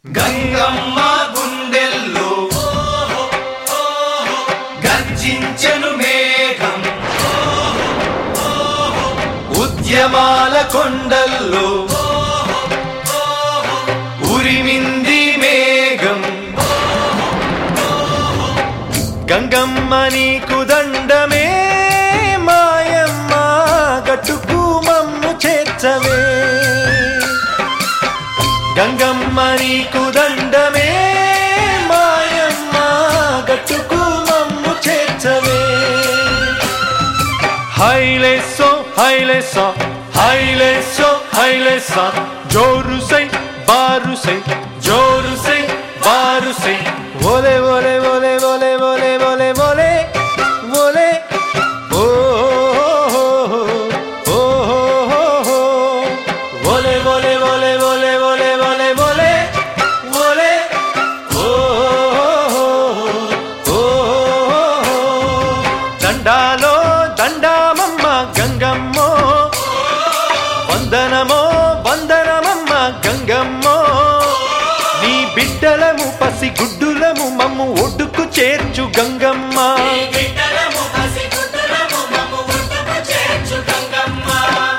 గంగమ్మ గుండెల్లో గర్జించెను మేఘం ఉద్యమాల కొండల్లో ఉరిమింది మేఘం గంగమ్మ నీకు దండమే మాయమ్మ గట్టుకు మమ్ము చేర్చవే గంగమ్మ నీకు దండమే మాయమ్మ గట్టుకు మమ్ము చేర్చవే హైలేసో హైలేసా హైలేసో హైలేసా జోరు సై బారు సై జోరు సై బారు సై ఓలే ఓలే ఓలే ఓలే ఓలే ఓలే ఓలే ఓలే ఓ ఓ ఓలే ఓలే ఓలే ఓలే ఓలే ఓలే ఓలే ఓలే ఓ ఓ దండాలో దండామమ్మ గంగమ్మో వందనమో వందనమమ్మ గంగమ్మో నీ బిడ్డలము పసి గుడ్డులము మమ్ము ఒడ్డుకు చేర్చు గంగమ్మ బిడ్డలము పసి గుడ్డలము మమ్ము ఒడ్డుకు చేర్చు గంగమ్మ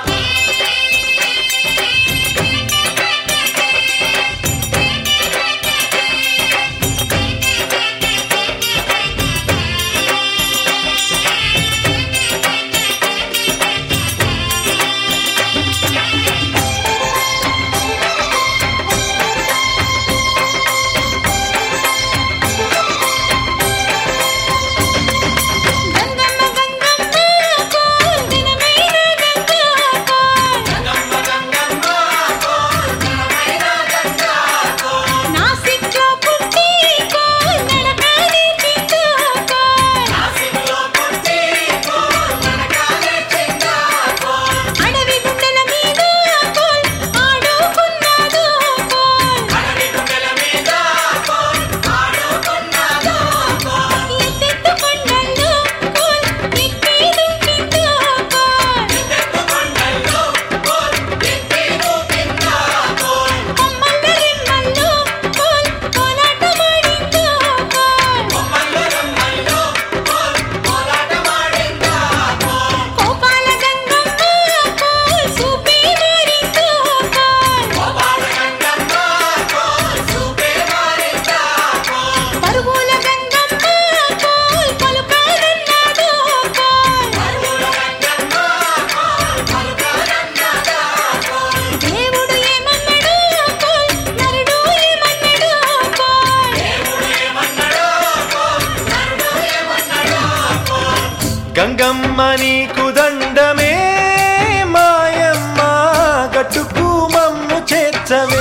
గంగమ్మ గంగమ్మ కోల్ దినమైన గంగమ్మ గంగమ్మ గంగమ్మ కోల్ ఘనమైన గంగా కోల్ నాసిక్లో పుట్టి కోల్ నడకాలి చిందు కోల్ నాసిక్లో పుట్టి కోల్ నడకాలే చెందా కోల్ అడవి గుండెల మీద కోల్ ఆడుకున్నాడు కోల్ అడవి గుండెల మీద కోల్ ఆడుకున్నాదో కోల్ ఎత్తెత్తు కొండల్లో కోల్ ఎక్కి దుంకిందో కోల్ ఎత్తు కొండల్లో కోల్ ఎత్తి దూకిందా కోల్ కొమ్మల్ల రెమ్మల్లో కోల్ కోలాటమాడిందో కోల్ కొమ్మల్లో రమ్మల్లో కోల్ కోలాటమాడిందా కోల్ కోపాల గంగమ్మ కోల్ సూపి మారిందో కోల్ గోపాల గంగమ్మ కోల్ చూపే మారిందా కోల్ పరుగుల గంగమ్మ కోల్ పలుకాలన్నాడు కోల్ పరుగుల గంగమ్మ కోల్ పలుకాలన్నదా కోల్ దేవుడు ఏమన్నాడు కోల్ నరుడు ఏమన్నాడు కోల్ దేవుడు ఏమన్నాడో కోల్ నరుడు ఏమన్నాడో కోల్ గంగమ్మ నీకు దండమే మాయమ్మ గట్టుకు మమ్ము చేర్చవే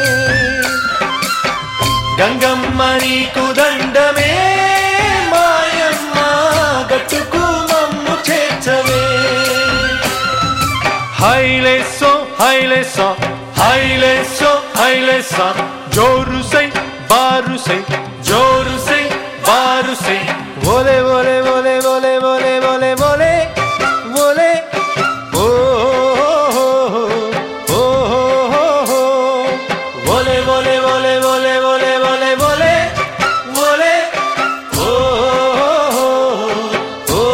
గంగమ్మ నీకు దండమే మాయమ్మ గట్టుకు మమ్ము చేర్చవే హైలేసో హైలేసా హైలేసో హైలేసా జోరు సై బారు సై జోరు సై బారు సై ఓలే ఓలే ఓలే ఓలే ఓలే ఓలే ఓలే ఓలే ఓ ఓ ఓలే ఓలే ఓలే ఓలే ఓలే ఓలే ఓలే ఓలే ఓ ఓ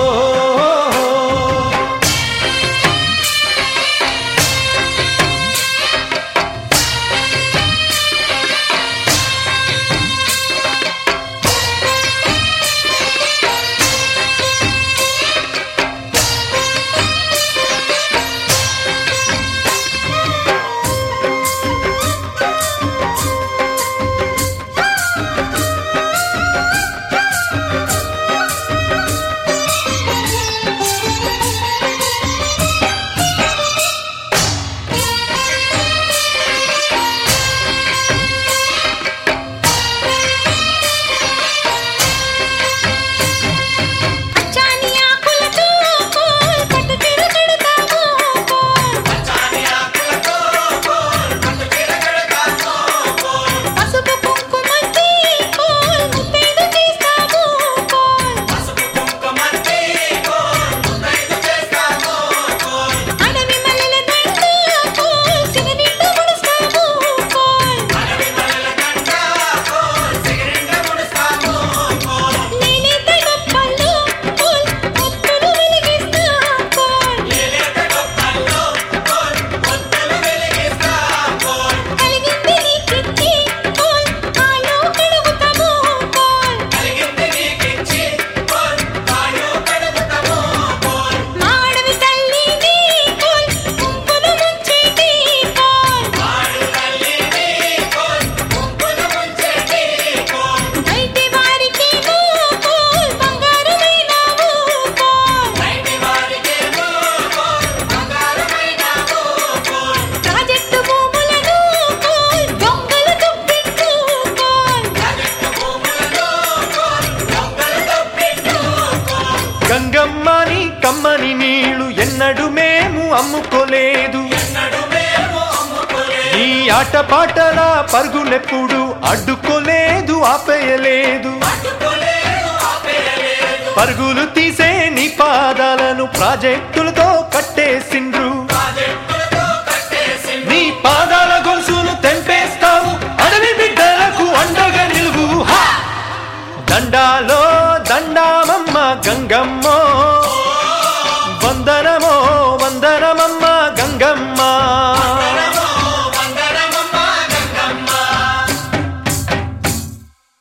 ఆటపాటల పరుగులెప్పుడు అడ్డుకోలేదు ఆపేయలేదు అడ్డుకోలేదు ఆపేయలేదు పరుగులు తీసే నీ పాదాలను ప్రాజెక్టులతో కట్టేసిండ్రు ప్రాజెక్టులతో కట్టేసి నీ పాదాల గొలుసును తెంపేస్తావు అడవి బిడ్డలకు అండగా నిలువు హా! దండాలో దండామమ్మ గంగమ్మ